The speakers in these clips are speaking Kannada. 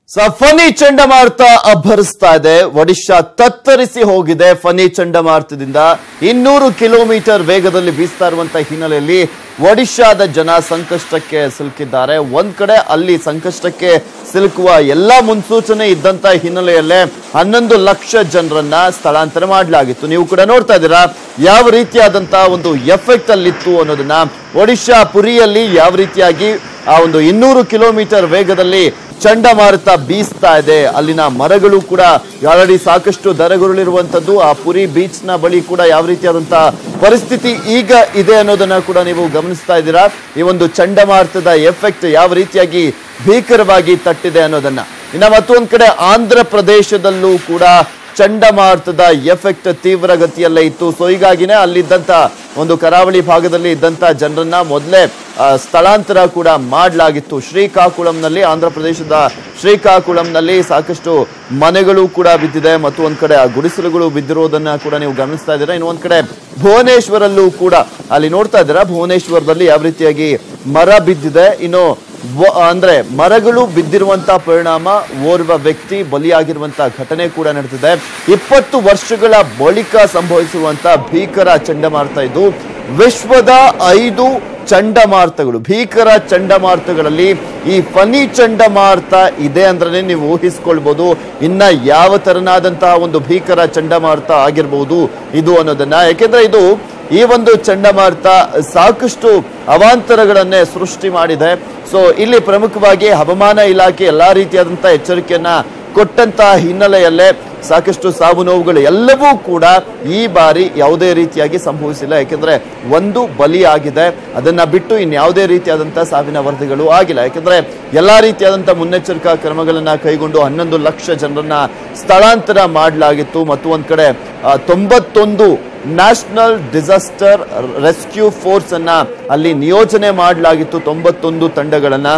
ಸ ಫನಿ ಚಂಡಮಾರುತ ಅಬ್ಬರಿಸ್ತಾ ಇದೆ ಒಡಿಶಾ ತತ್ತರಿಸಿ ಹೋಗಿದೆ ಫನಿ ಚಂಡಮಾರುತದಿಂದ ಇನ್ನೂರು ಕಿಲೋಮೀಟರ್ ವೇಗದಲ್ಲಿ ಬೀಸ್ತಾ ಇರುವಂತಹ ಹಿನ್ನೆಲೆಯಲ್ಲಿ ಒಡಿಶಾದ ಜನ ಸಂಕಷ್ಟಕ್ಕೆ ಸಿಲುಕಿದ್ದಾರೆ ಒಂದ್ ಕಡೆ ಅಲ್ಲಿ ಸಂಕಷ್ಟಕ್ಕೆ ಸಿಲುಕುವ ಎಲ್ಲಾ ಮುನ್ಸೂಚನೆ ಇದ್ದಂತ ಹಿನ್ನೆಲೆಯಲ್ಲೇ ಹನ್ನೊಂದು ಲಕ್ಷ ಜನರನ್ನ ಸ್ಥಳಾಂತರ ಮಾಡಲಾಗಿತ್ತು ನೀವು ಕೂಡ ನೋಡ್ತಾ ಇದ್ದೀರಾ ಯಾವ ರೀತಿಯಾದಂತಹ ಒಂದು ಎಫೆಕ್ಟ್ ಅಲ್ಲಿತ್ತು ಅನ್ನೋದನ್ನ ಒಡಿಶಾ ಪುರಿಯಲ್ಲಿ ಯಾವ ರೀತಿಯಾಗಿ ಆ ಒಂದು ಇನ್ನೂರು ಕಿಲೋಮೀಟರ್ ವೇಗದಲ್ಲಿ ಚಂಡಮಾರುತ ಬೀಸ್ತಾ ಇದೆ ಅಲ್ಲಿನ ಮರಗಳು ಕೂಡ ಆಲ್ರೆಡಿ ಸಾಕಷ್ಟು ದರಗುರುಳಿರುವಂತದ್ದು ಆ ಪುರಿ ಬೀಚ್ ನ ಬಳಿ ಕೂಡ ಯಾವ ರೀತಿಯಾದಂತಹ ಪರಿಸ್ಥಿತಿ ಈಗ ಇದೆ ಅನ್ನೋದನ್ನ ಕೂಡ ನೀವು ಗಮನಿಸ್ತಾ ಇದ್ದೀರಾ ಈ ಒಂದು ಚಂಡಮಾರುತದ ಎಫೆಕ್ಟ್ ಯಾವ ರೀತಿಯಾಗಿ ಭೀಕರವಾಗಿ ತಟ್ಟಿದೆ ಅನ್ನೋದನ್ನ ಇನ್ನ ಮತ್ತೊಂದ್ ಕಡೆ ಆಂಧ್ರ ಪ್ರದೇಶದಲ್ಲೂ ಕೂಡ ಚಂಡಮಾರುತದ ಎಫೆಕ್ಟ್ ತೀವ್ರ ಗತಿಯಲ್ಲೇ ಇತ್ತು ಸೊ ಹೀಗಾಗಿನೇ ಅಲ್ಲಿದ್ದಂತ ಒಂದು ಕರಾವಳಿ ಭಾಗದಲ್ಲಿ ಇದ್ದಂತ ಜನರನ್ನ ಮೊದಲೇ ಸ್ಥಳಾಂತರ ಕೂಡ ಮಾಡಲಾಗಿತ್ತು ಶ್ರೀಕಾಕುಳಂನಲ್ಲಿ ಆಂಧ್ರ ಪ್ರದೇಶದ ಶ್ರೀಕಾಕುಳಂನಲ್ಲಿ ಸಾಕಷ್ಟು ಮನೆಗಳು ಕೂಡ ಬಿದ್ದಿದೆ ಮತ್ತು ಒಂದ್ ಕಡೆ ಆ ಗುಡಿಸಲುಗಳು ಬಿದ್ದಿರೋದನ್ನ ಕೂಡ ನೀವು ಗಮನಿಸ್ತಾ ಇದ್ದೀರಾ ಇನ್ನು ಒಂದ್ ಕಡೆ ಭುವನೇಶ್ವರಲ್ಲೂ ಕೂಡ ಅಲ್ಲಿ ನೋಡ್ತಾ ಇದ್ದೀರಾ ಭುವನೇಶ್ವರದಲ್ಲಿ ಯಾವ ರೀತಿಯಾಗಿ ಮರ ಬಿದ್ದಿದೆ ಇನ್ನು ವ- ಅಂದ್ರೆ ಮರಗಳು ಬಿದ್ದಿರುವಂತಹ ಪರಿಣಾಮ ಓರ್ವ ವ್ಯಕ್ತಿ ಬಲಿಯಾಗಿರುವಂತಹ ಘಟನೆ ಕೂಡ ನಡೆದಿದೆ ಇಪ್ಪತ್ತು ವರ್ಷಗಳ ಬಳಿಕ ಸಂಭವಿಸುವಂತ ಭೀಕರ ಚಂಡಮಾರುತ ಇದು ವಿಶ್ವದ ಐದು ಚಂಡಮಾರುತಗಳು ಭೀಕರ ಚಂಡಮಾರುತಗಳಲ್ಲಿ ಈ ಫನಿ ಚಂಡಮಾರುತ ಇದೆ ಅಂದ್ರೆ ನೀವು ಊಹಿಸ್ಕೊಳ್ಬಹುದು ಇನ್ನ ಯಾವ ತರನಾದಂತಹ ಒಂದು ಭೀಕರ ಚಂಡಮಾರುತ ಆಗಿರ್ಬೋದು ಇದು ಅನ್ನೋದನ್ನ ಯಾಕೆಂದ್ರೆ ಇದು ಈ ಒಂದು ಚಂಡಮಾರುತ ಸಾಕಷ್ಟು ಅವಾಂತರಗಳನ್ನೇ ಸೃಷ್ಟಿ ಮಾಡಿದೆ ಸೊ ಇಲ್ಲಿ ಪ್ರಮುಖವಾಗಿ ಹವಾಮಾನ ಇಲಾಖೆ ಎಲ್ಲಾ ರೀತಿಯಾದಂತಹ ಎಚ್ಚರಿಕೆಯನ್ನ ಕೊಟ್ಟಂತಹ ಹಿನ್ನೆಲೆಯಲ್ಲೇ ಸಾಕಷ್ಟು ಸಾವು ನೋವುಗಳು ಎಲ್ಲವೂ ಕೂಡ ಈ ಬಾರಿ ಯಾವುದೇ ರೀತಿಯಾಗಿ ಸಂಭವಿಸಿಲ್ಲ ಯಾಕೆಂದ್ರೆ ಒಂದು ಬಲಿ ಆಗಿದೆ ಅದನ್ನ ಬಿಟ್ಟು ಇನ್ಯಾವುದೇ ರೀತಿಯಾದಂತಹ ಸಾವಿನ ವರದಿಗಳು ಆಗಿಲ್ಲ ಯಾಕೆಂದ್ರೆ ಎಲ್ಲಾ ರೀತಿಯಾದಂತಹ ಮುನ್ನೆಚ್ಚರಿಕಾ ಕ್ರಮಗಳನ್ನ ಕೈಗೊಂಡು ಹನ್ನೊಂದು ಲಕ್ಷ ಜನರನ್ನ ಸ್ಥಳಾಂತರ ಮಾಡಲಾಗಿತ್ತು ಮತ್ತು ಒಂದ್ ಕಡೆ ಆ, ತೊಂಬತ್ತೊಂದು ನ್ಯಾಷನಲ್ ಡಿಸಾಸ್ಟರ್ ರೆಸ್ಕ್ಯೂ ಫೋರ್ಸ್ ಅನ್ನ ಅಲ್ಲಿ ನಿಯೋಜನೆ ಮಾಡಲಾಗಿತ್ತು ತೊಂಬತ್ತೊಂದು ತಂಡಗಳನ್ನ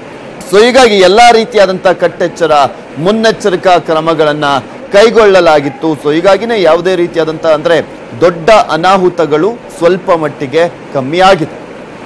ಸೊ ಹೀಗಾಗಿ ಎಲ್ಲಾ ರೀತಿಯಾದಂತಹ ಕಟ್ಟೆಚ್ಚರ ಮುನ್ನೆಚ್ಚರಿಕಾ ಕ್ರಮಗಳನ್ನ ಕೈಗೊಳ್ಳಲಾಗಿತ್ತು ಸೊ ಹೀಗಾಗಿನೇ ಯಾವುದೇ ರೀತಿಯಾದಂತಹ ಅಂದ್ರೆ ದೊಡ್ಡ ಅನಾಹುತಗಳು ಸ್ವಲ್ಪ ಮಟ್ಟಿಗೆ ಕಮ್ಮಿ ಆಗಿದೆ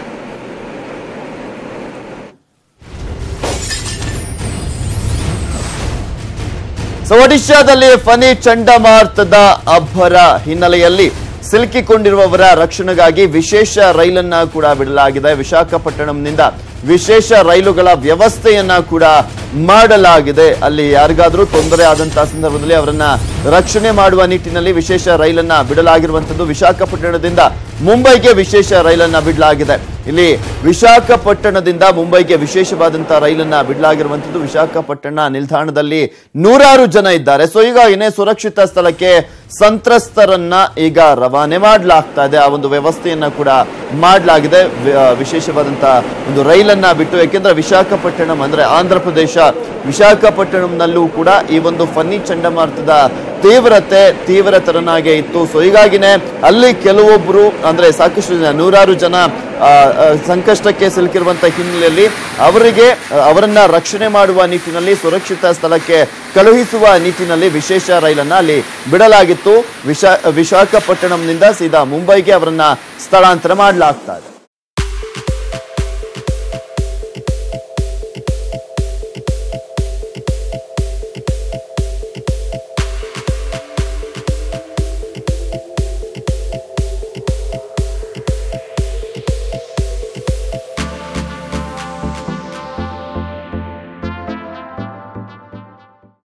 ಸೊ ಒಡಿಶಾದಲ್ಲಿ ಫನಿ ಚಂಡಮಾರುತದ ಅಬ್ಬರ ಹಿನ್ನೆಲೆಯಲ್ಲಿ ಸಿಲುಕಿಕೊಂಡಿರುವವರ ರಕ್ಷಣೆಗಾಗಿ ವಿಶೇಷ ರೈಲನ್ನ ಕೂಡ ಬಿಡಲಾಗಿದೆ ವಿಶಾಖಪಟ್ಟಣಂನಿಂದ ವಿಶೇಷ ರೈಲುಗಳ ವ್ಯವಸ್ಥೆಯನ್ನ ಕೂಡ ಮಾಡಲಾಗಿದೆ ಅಲ್ಲಿ ಯಾರಿಗಾದ್ರೂ ತೊಂದರೆ ಆದಂತಹ ಸಂದರ್ಭದಲ್ಲಿ ಅವರನ್ನ ರಕ್ಷಣೆ ಮಾಡುವ ನಿಟ್ಟಿನಲ್ಲಿ ವಿಶೇಷ ರೈಲನ್ನ ಬಿಡಲಾಗಿರುವಂತದ್ದು ವಿಶಾಖಪಟ್ಟಣದಿಂದ ಮುಂಬೈಗೆ ವಿಶೇಷ ರೈಲನ್ನ ಬಿಡಲಾಗಿದೆ ಇಲ್ಲಿ ವಿಶಾಖಪಟ್ಟಣದಿಂದ ಮುಂಬೈಗೆ ವಿಶೇಷವಾದಂತಹ ರೈಲನ್ನ ಬಿಡಲಾಗಿರುವಂತದ್ದು ವಿಶಾಖಪಟ್ಟಣ ನಿಲ್ದಾಣದಲ್ಲಿ ನೂರಾರು ಜನ ಇದ್ದಾರೆ ಸೊ ಹೀಗಾಗಿನೇ ಸುರಕ್ಷಿತ ಸ್ಥಳಕ್ಕೆ ಸಂತ್ರಸ್ತರನ್ನ ಈಗ ರವಾನೆ ಮಾಡಲಾಗ್ತಾ ಇದೆ ಆ ಒಂದು ವ್ಯವಸ್ಥೆಯನ್ನ ಕೂಡ ಮಾಡಲಾಗಿದೆ ವಿ- ಆ, ವಿಶೇಷವಾದಂತಹ ಒಂದು ರೈಲನ್ನ ಬಿಟ್ಟು ಯಾಕೆಂದ್ರೆ ವಿಶಾಖಪಟ್ಟಣಂ ಅಂದ್ರೆ ಆಂಧ್ರ ಪ್ರದೇಶ ವಿಶಾಖಪಟ್ಟಣಂನಲ್ಲೂ ಕೂಡ ಈ ಒಂದು ಫನ್ನಿ ಚಂಡಮಾರುತದ ತೀವ್ರತೆ ತೀವ್ರತರನಾಗೆ ಇತ್ತು ಸೊ ಹೀಗಾಗಿನೇ ಅಲ್ಲಿ ಕೆಲವೊಬ್ರು ಅಂದ್ರೆ ಸಾಕಷ್ಟು ಜನ ನೂರಾರು ಜನ ಆ, ಆ, ಸಂಕಷ್ಟಕ್ಕೆ ಸಿಲುಕಿರುವಂತಹ ಹಿನ್ನೆಲೆಯಲ್ಲಿ ಅವರಿಗೆ ಆ, ಅವರನ್ನ ರಕ್ಷಣೆ ಮಾಡುವ ನಿಟ್ಟಿನಲ್ಲಿ ಸುರಕ್ಷಿತ ಸ್ಥಳಕ್ಕೆ ಕಳುಹಿಸುವ ನಿಟ್ಟಿನಲ್ಲಿ ವಿಶೇಷ ರೈಲನ್ನ ಅಲ್ಲಿ ಬಿಡಲಾಗಿತ್ತು ವಿಶಾ ವಿಶಾಖಪಟ್ಟಣಂನಿಂದ ಸೀದಾ ಮುಂಬೈಗೆ ಅವರನ್ನ ಸ್ಥಳಾಂತರ ಮಾಡಲಾಗ್ತಾ ಇದೆ